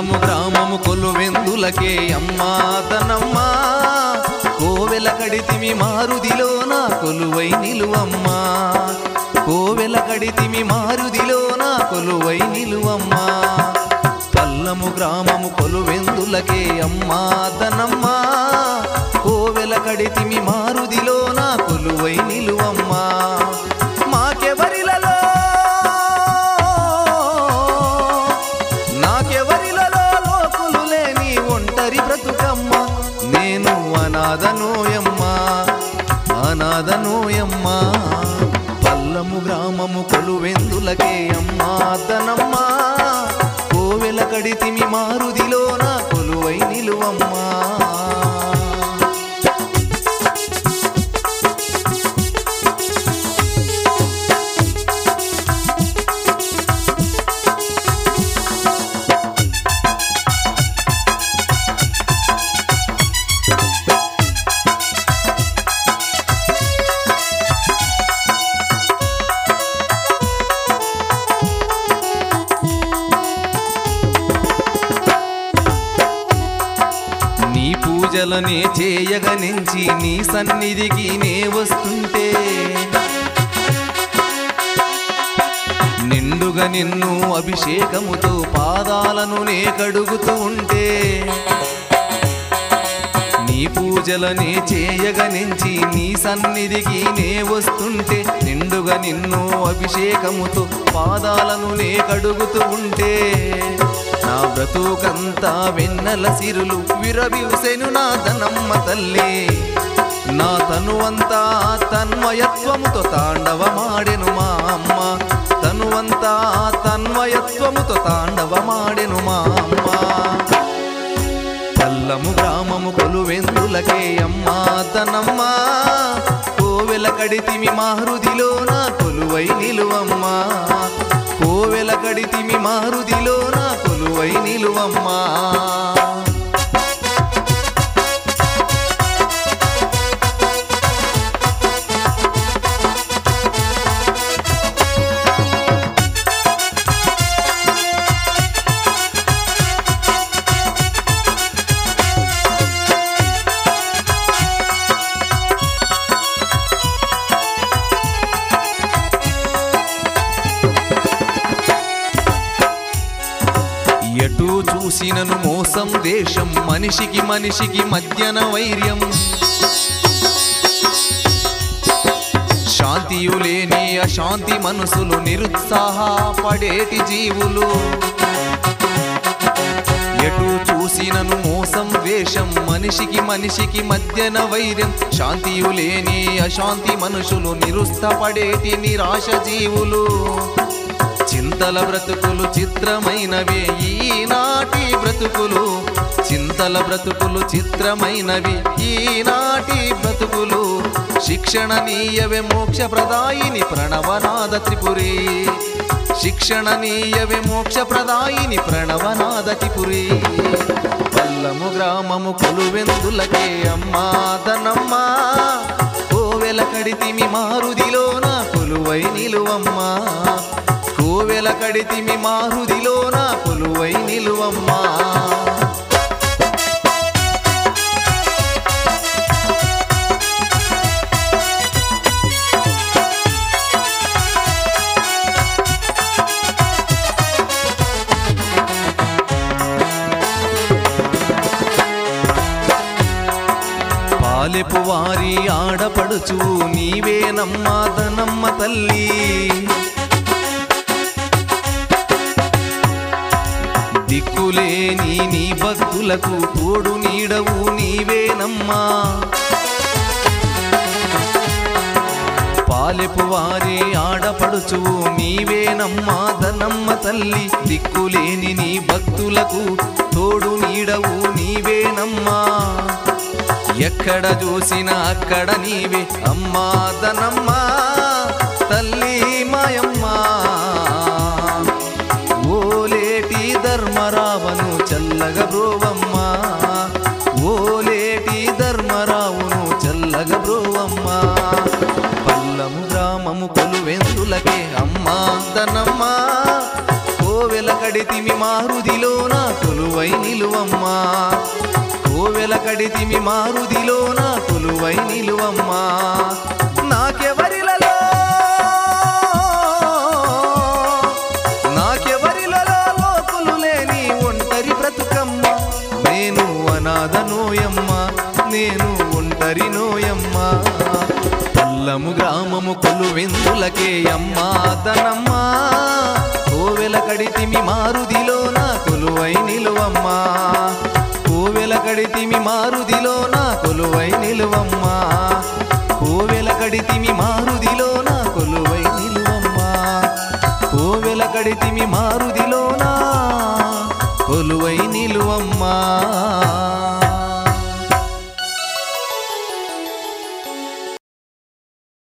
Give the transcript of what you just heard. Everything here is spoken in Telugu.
పల్లము గ్రామము కొలువెందులకే అమ్మా తనమ్మా కోవెల కడితిమి మారుదిలోన కొలువై నిలువమ్మా కోవెల కడితిమి మారుదిలోన కొలువై నిలువమ్మా పల్లము గ్రామము కొలువెందులకే అమ్మా తనమ్మా కోవెల కడితిమి మారుదిలోన కొలువై నిలువమ్మా మాకెవరిలలో నాకెవరిలలో లోకులు లేని ఒంటరి బ్రతుకమ్మ నేను అనాథనోయమ్మ అనాథనోయమ్మ పల్లము గ్రామము కొలువెందులకే అమ్మా తనమ్మ కోవెల కడితిమి మారుదిలోన కొలువై నిలువమ్మా నీ పూజలనే చేయగనించి నీ సన్నిధికి నే వస్తుంటే నిండుగా నిన్ను అభిషేకముతో పాదాలను నే కడుగుతూ ఉంటే నీ పూజలనే చేయగనించి నీ సన్నిధికి నే వస్తుంటే నిండుగా నిన్ను అభిషేకముతో పాదాలను నే కడుగుతూ ఉంటే నా బ్రతుకంతా వెన్నెల సిరులు విరవిసెను నా ధనమ్మ తల్లి నా తనువంతా తన్మయత్వముతో తాండవమాడెను మా అమ్మ తనువంతా తన్మయత్వముతో తాండవమాడెను మా అమ్మ పల్లము గ్రామము కొలువెందులకే అమ్మా తనమ్మా కోవెల కడితిమి మా హృదిలోన కొలువై నిలువమ్మా కోవెల కడితిమి మా హృదిలోన కొలువై నిలువమ్మా ఎటు చూసినను మోసం దేశం మనిషికి మనిషికి మధ్యన వైర్యం శాంతియు లేని అశాంతి మనసులు నిరుత్సాహ పడేటి జీవులు ఎటు చూసినను మోసం ద్వేషం మనిషికి మనిషికి మధ్యన వైర్యం శాంతియు లేని అశాంతి మనుషులు నిరుస్తపడేటి నిరాశ జీవులు చింతల బ్రతుకులు చిత్రమైనవి ఈనాటి బ్రతుకులు చింతల బ్రతుకులు చిత్రమైనవి ఈనాటి బ్రతుకులు శిక్షణ నీయవే మోక్ష ప్రదాయిని ప్రణవనాద త్రిపురి శిక్షణ నీయవే మోక్ష ప్రదాయిని ప్రణవనాద త్రిపురి పల్లము గ్రామము కొలువెందులకే అమ్మా తనమ్మా కోవెల కడితిమి మారుదిలోన కొలువై నిలువమ్మా కోవెల కడితిమి మారుదిలోన కొలువై నిలువమ్మా పాలెపు వారి ఆడపడుచు నీవేనమ్మా ధనమ్మ తల్లి దిక్కులేని నీ భక్తులకు తోడు నీడవు నీవేనమ్మా పాలెపు వారి ఆడపడుచు నీవేనమ్మా ధనమ్మ తల్లి దిక్కులేని నీ భక్తులకు తోడు నీడవు నీవేనమ్మా ఎక్కడ చూసినా అక్కడ నీవే అమ్మా ధనమ్మా తల్లి మాయమ్మా ఓలేటి ధర్మరావను చల్లగా బ్రోవమ్మా ఓలేటి ధర్మరావును చల్లగా బ్రోవమ్మా పల్లము గ్రామము కొలువెందులకే అమ్మా ధనమ్మా ఓ కోవెల కడితిమి మారుదిలోన కొలువై నిలువమ్మా కోవెల కడితిమి మారుదిలోన కొలువై నిలువమ్మా నాకెవరిలలో నాకెవరిలలో లోకులు లేని ఒంటరి బ్రతుకమ్మ నేను అనాథనోయమ్మ నేను ఒంటరి నోయమ్మ పల్లము గ్రామము కొలువెందులకే అమ్మా దనమ్మా కోవెల కడితిమి మారుదిలోన కొలువై నిలువమ్మా కోవెల కడితిమి మారుదిలోన కొలువై నిలువమ్మా కోవెల కడితిమి మారుదిలోన కొలువై నిలువమ్మా కోవెల కడితిమి మారుదిలోన కొలువై నిలువమ్మా